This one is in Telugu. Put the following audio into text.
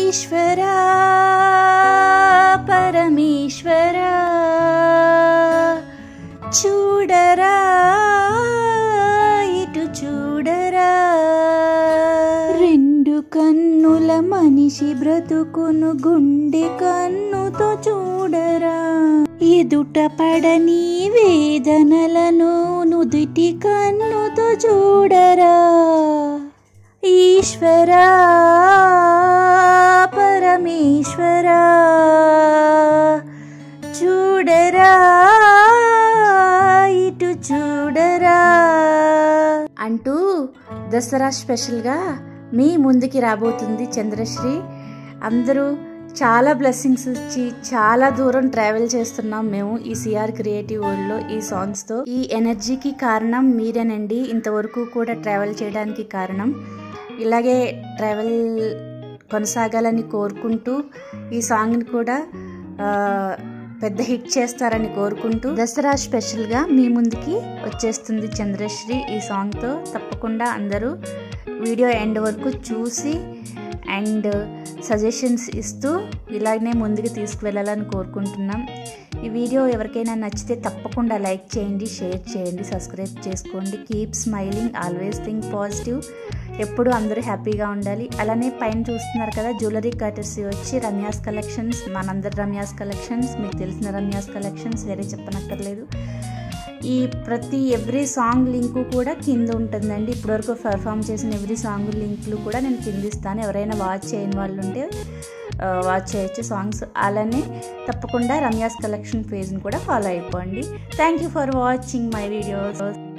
ఈశ్వరా పరమేశ్వరా చూడరా ఇటు చూడరా రెండు కన్నుల మనిషి బ్రతుకును గుండె కన్నుతో చూడరా ఎదుట పడని వేదనలను నుదుటి కన్నుతో చూడరా ఈశ్వరా పరమేశ్వరా చూడరా ఇటు చూడరా అంటూ దసరా స్పెషల్గా మీ ముందుకి రాబోతుంది చంద్రశ్రీ అందరూ చాలా బ్లెస్సింగ్స్ ఇచ్చి చాలా దూరం ట్రావెల్ చేస్తున్నాం మేము ఈ సిఆర్ క్రియేటివ్ వరల్డ్లో ఈ సాంగ్స్తో ఈ ఎనర్జీకి కారణం మీరేనండి ఇంతవరకు కూడా ట్రావెల్ చేయడానికి కారణం ఇలాగే ట్రావెల్ కొనసాగాలని కోరుకుంటూ ఈ సాంగ్ని కూడా ఆ, పెద్ద హిట్ చేస్తారని కోరుకుంటూ దసరా స్పెషల్గా మీ ముందుకి వచ్చేస్తుంది చంద్రశ్రీ ఈ సాంగ్తో తప్పకుండా అందరూ వీడియో ఎండ్ వరకు చూసి అండ్ సజెషన్స్ ఇస్తూ ఇలాగనే ముందుకు తీసుకువెళ్ళాలని కోరుకుంటున్నాం ఈ వీడియో ఎవరికైనా నచ్చితే తప్పకుండా లైక్ చేయండి షేర్ చేయండి సబ్స్క్రైబ్ చేసుకోండి keep smiling always think positive ఎప్పుడు అందరూ హ్యాపీగా ఉండాలి అలానే పైన చూస్తున్నారు కదా జ్యువెలరీ కటర్సీ వచ్చి రమ్యాస్ కలెక్షన్స్ మనందరి రమ్యాస్ కలెక్షన్స్ మీకు తెలిసిన రమ్యాస్ కలెక్షన్స్ వేరే చెప్పనక్కర్లేదు ఈ ప్రతి ఎవ్రీ సాంగ్ లింకు కూడా కింద ఉంటుందండి ఇప్పటివరకు పెర్ఫామ్ చేసిన ఎవ్రీ సాంగ్ లింక్లు కూడా నేను కింద ఇస్తాను ఎవరైనా వాచ్ చేయని వాళ్ళు ఉంటే ఆ, వాచ్ చేయొచ్చు సాంగ్స్ అలానే తప్పకుండా రమ్యాస్ కలెక్షన్ పేజ్ని కూడా ఫాలో అయిపోండి thank you for watching my videos